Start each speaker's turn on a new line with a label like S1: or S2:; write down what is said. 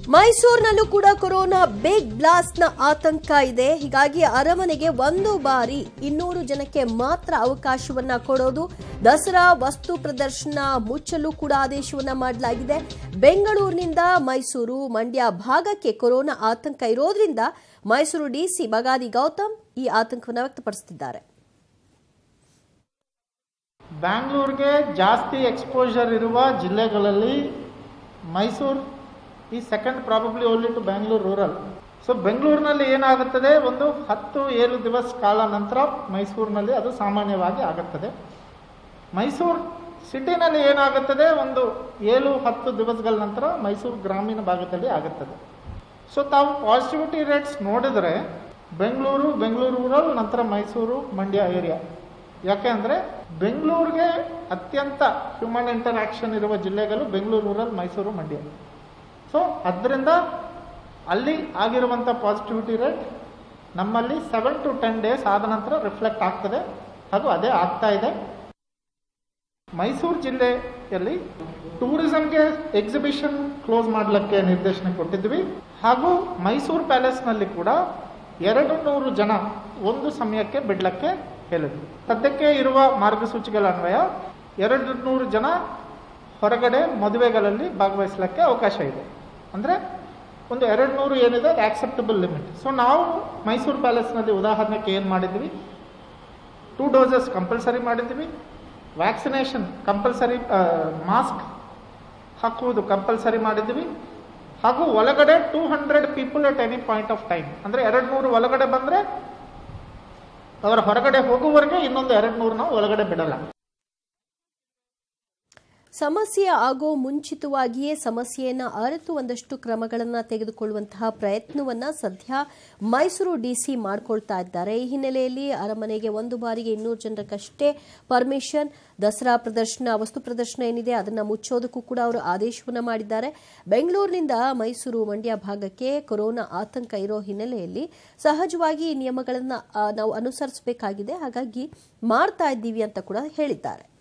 S1: ಮೈಸೂರಿನಲ್ಲೂ ಕೂಡ corona big blast ನ ಆತಂಕ ಇದೆ ಹೀಗಾಗಿ ಅರಮನೆಗೆ ಒಂದು ಬಾರಿ ಇನ್ನೂರು ಜನಕ್ಕೆ ಮಾತ್ರ ಅವಕಾಶವನ್ನ ಕೊಡೋದು ದಸರಾ ವಸ್ತು ಪ್ರದರ್ಶನ ಮುಚ್ಚಲು ಕೂಡ ಆದೇಶವನ್ನ ಮಾಡಲಾಗಿದೆ ಬೆಂಗಳೂರಿನಿಂದ ಮೈಸೂರು ಮಂಡ್ಯ ಭಾಗಕ್ಕೆ ಕೊರೋನಾ ಆತಂಕ ಇರೋದ್ರಿಂದ ಮೈಸೂರು ಡಿಸಿ ಬಗಾದಿ ಗೌತಮ್ ಈ ಆತಂಕವನ್ನು ವ್ಯಕ್ತಪಡಿಸುತ್ತಿದ್ದಾರೆ
S2: ಬ್ಯಾಂಗ್ಳೂರ್ಗೆ ಜಾಸ್ತಿ ಎಕ್ಸ್ಪೋಜರ್ ಇರುವ ಜಿಲ್ಲೆಗಳಲ್ಲಿ ಮೈಸೂರು ಈ second probably only to Bangalore rural so ಬೆಂಗಳೂರಿನಲ್ಲಿ ಏನಾಗುತ್ತದೆ ಒಂದು ಹತ್ತು ಏಳು ದಿವಸ ಕಾಲ ನಂತರ ಮೈಸೂರಿನಲ್ಲಿ ಅದು ಸಾಮಾನ್ಯವಾಗಿ ಆಗುತ್ತದೆ ಮೈಸೂರು ಸಿಟಿನಲ್ಲಿ ಏನಾಗುತ್ತದೆ ಒಂದು ಏಳು ಹತ್ತು ದಿವಸಗಳ ನಂತರ ಮೈಸೂರು ಗ್ರಾಮೀಣ ಭಾಗದಲ್ಲಿ ಆಗುತ್ತದೆ ಸೊ ತಾವು ಪಾಸಿಟಿವಿಟಿ ರೇಟ್ಸ್ ನೋಡಿದರೆ ಬೆಂಗಳೂರು ಬೆಂಗಳೂರು ರೂರಲ್ ನಂತರ ಮೈಸೂರು ಮಂಡ್ಯ ಏರಿಯಾ ಯಾಕೆ ಅಂದರೆ ಬೆಂಗಳೂರಿಗೆ ಅತ್ಯಂತ ಹ್ಯೂಮನ್ ಇಂಟರಾಕ್ಷನ್ ಇರುವ ಜಿಲ್ಲೆಗಳು ಬೆಂಗಳೂರು ರೂರಲ್ ಮೈಸೂರು ಮಂಡ್ಯ ಸೊ ಅದರಿಂದ ಅಲ್ಲಿ ಆಗಿರುವಂಥ ಪಾಸಿಟಿವಿಟಿ ರೇಟ್ ನಮ್ಮಲ್ಲಿ ಸೆವೆನ್ ಟು ಟೆನ್ ಡೇಸ್ ಆದ ನಂತರ ರಿಫ್ಲೆಕ್ಟ್ ಆಗ್ತದೆ ಹಾಗೂ ಅದೇ ಆಗ್ತಾ ಇದೆ ಮೈಸೂರು ಜಿಲ್ಲೆಯಲ್ಲಿ ಟೂರಿಸಂಗೆ ಎಕ್ಸಿಬಿಷನ್ ಕ್ಲೋಸ್ ಮಾಡಲಿಕ್ಕೆ ನಿರ್ದೇಶನ ಕೊಟ್ಟಿದ್ವಿ ಹಾಗೂ ಮೈಸೂರು ಪ್ಯಾಲೇಸ್ನಲ್ಲಿ ಕೂಡ ಎರಡು ನೂರು ಜನ ಒಂದು ಸಮಯಕ್ಕೆ ಬಿಡ್ಲಕ್ಕೆ ಹೇಳಿದ್ವಿ ಸದ್ಯಕ್ಕೆ ಇರುವ ಮಾರ್ಗಸೂಚಿಗಳ ಅನ್ವಯ ಎರಡು ನೂರು ಜನ ಹೊರಗಡೆ ಮದುವೆಗಳಲ್ಲಿ ಭಾಗವಹಿಸಲಿಕ್ಕೆ ಅವಕಾಶ ಇದೆ ಅಂದರೆ ಒಂದು ಎರಡು ನೂರು ಏನಿದೆ ಅದು ಆಕ್ಸೆಪ್ಟಬಲ್ ಲಿಮಿಟ್ ಸೊ ನಾವು ಮೈಸೂರು ಪ್ಯಾಲೇಸ್ನಲ್ಲಿ ಉದಾಹರಣೆಗೆ ಏನು ಮಾಡಿದ್ವಿ ಟೂ ಡೋಸಸ್ ಕಂಪಲ್ಸರಿ ಮಾಡಿದ್ವಿ ವ್ಯಾಕ್ಸಿನೇಷನ್ ಕಂಪಲ್ಸರಿ ಮಾಸ್ಕ್ ಹಾಕುವುದು ಕಂಪಲ್ಸರಿ ಮಾಡಿದ್ವಿ ಹಾಗೂ ಒಳಗಡೆ two hundred people at any point of time ಅಂದರೆ ಎರಡು ನೂರು ಒಳಗಡೆ ಬಂದರೆ ಅವರ ಹೊರಗಡೆ ಹೋಗುವವರೆಗೆ ಇನ್ನೊಂದು ಎರಡು ನೂರು ನಾವು ಒಳಗಡೆ ಬಿಡಲ್ಲ
S1: ಸಮಸ್ಯೆ ಆಗೋ ಮುಂಚಿತವಾಗಿಯೇ ಸಮಸ್ಯೆಯನ್ನ ಅರಿತು ಒಂದಷ್ಟು ಕ್ರಮಗಳನ್ನ ತೆಗೆದುಕೊಳ್ಳುವಂತಹ ಪ್ರಯತ್ನವನ್ನ ಸದ್ಯ ಮೈಸೂರು ಡಿಸಿ ಮಾಡ್ಕೊಳ್ತಾ ಇದ್ದಾರೆ ಈ ಹಿನ್ನೆಲೆಯಲ್ಲಿ ಅರಮನೆಗೆ ಒಂದು ಬಾರಿಗೆ ಇನ್ನೂರು ಜನರಕ್ಕಷ್ಟೇ ಪರ್ಮಿಷನ್ ದಸರಾ ಪ್ರದರ್ಶನ ವಸ್ತು ಪ್ರದರ್ಶನ ಏನಿದೆ ಅದನ್ನ ಮುಚ್ಚೋದಕ್ಕೂ ಕೂಡ ಅವರು ಆದೇಶವನ್ನ ಮಾಡಿದ್ದಾರೆ ಬೆಂಗಳೂರಿನಿಂದ ಮೈಸೂರು ಮಂಡ್ಯ ಭಾಗಕ್ಕೆ ಕೊರೋನಾ ಆತಂಕ ಇರೋ ಹಿನ್ನೆಲೆಯಲ್ಲಿ ಸಹಜವಾಗಿ ಈ ನಿಯಮಗಳನ್ನ ಆ, ನಾವು ಅನುಸರಿಸಬೇಕಾಗಿದೆ ಹಾಗಾಗಿ ಮಾಡ್ತಾ ಇದ್ದೀವಿ ಅಂತ ಕೂಡ ಹೇಳಿದ್ದಾರೆ